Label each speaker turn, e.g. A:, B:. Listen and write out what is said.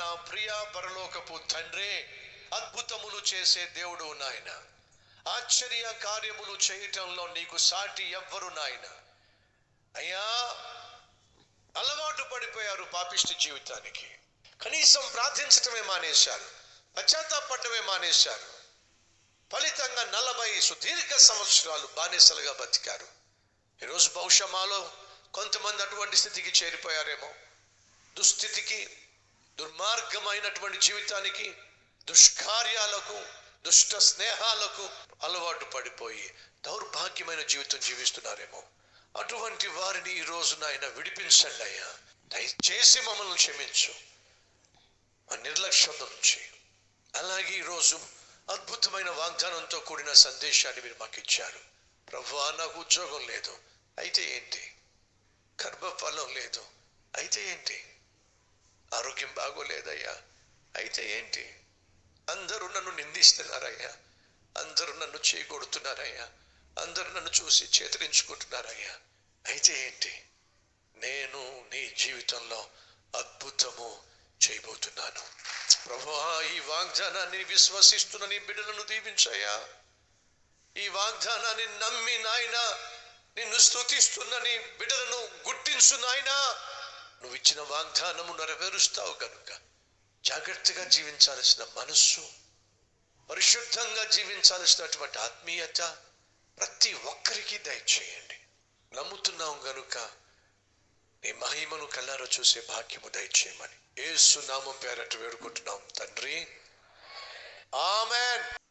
A: నా ప్రియ పరలోకపు తండ్రి అద్భుతములు చేసే దేవుడు నాయన ఆశ్చర్య కార్యములు చేయటంలో నీకు సాటి ఎవ్వరు నాయన అయ్యా అలవాటు పడిపోయారు పాపిష్టి జీవితానికి కనీసం ప్రార్థించటమే మానేశారు పశ్చాత్తాపడమే మానేశారు ఫలితంగా నలభై సుదీర్ఘ సంవత్సరాలు బానిసలుగా బతికారు ఈరోజు బహుశా మాలో కొంతమంది అటువంటి స్థితికి చేరిపోయారేమో దుస్థితికి దుర్మార్గమైనటువంటి జీవితానికి దుష్కార్యాలకు దుష్ట స్నేహాలకు అలవాటు పడిపోయి దౌర్భాగ్యమైన జీవితం జీవిస్తున్నారేమో అటువంటి వారిని ఈ రోజు నాయన విడిపించండి అయ్యా దయచేసి మమ్మల్ని క్షమించు ఆ నిర్లక్ష్యం నుంచి అలాగే ఈరోజు అద్భుతమైన వాగ్దానంతో కూడిన సందేశాన్ని మీరు మాకు ఇచ్చారు ప్రభు నాకు ఉద్యోగం లేదు అయితే ఏంటి గర్భఫలం లేదు అయితే ఏంటి ఆరోగ్యం బాగోలేదయ్యా అయితే ఏంటి అందరూ నన్ను నిందిస్తున్నారయ్యా అందరూ నన్ను చేయగొడుతున్నారయ్యా అందరూ నన్ను చూసి చేతరించుకుంటున్నారయ్యా అయితే ఏంటి నేను నీ జీవితంలో అద్భుతము చేయబోతున్నాను ప్రభువా ఈ వాగ్దానాన్ని విశ్వసిస్తున్న నీ బిడ్డలను దీవించయ్యా ఈ వాగ్దానాన్ని నమ్మి నాయన నిన్ను స్తుతిస్తున్న నీ బిడ్డలను గుర్తించు నాయనా నువ్వు ఇచ్చిన వాగ్దానము నెరవేరుస్తావు కనుక జాగ్రత్తగా జీవించాల్సిన మనస్సు పరిశుద్ధంగా జీవించాల్సినటువంటి ఆత్మీయత ప్రతి ఒక్కరికి దయచేయండి నమ్ముతున్నాం గనుక నీ మహిమను కల్లారో చూసే భాగ్యము దయచేయమని ఏసు నామం పేరట వేడుకుంటున్నాం తండ్రి ఆమెన్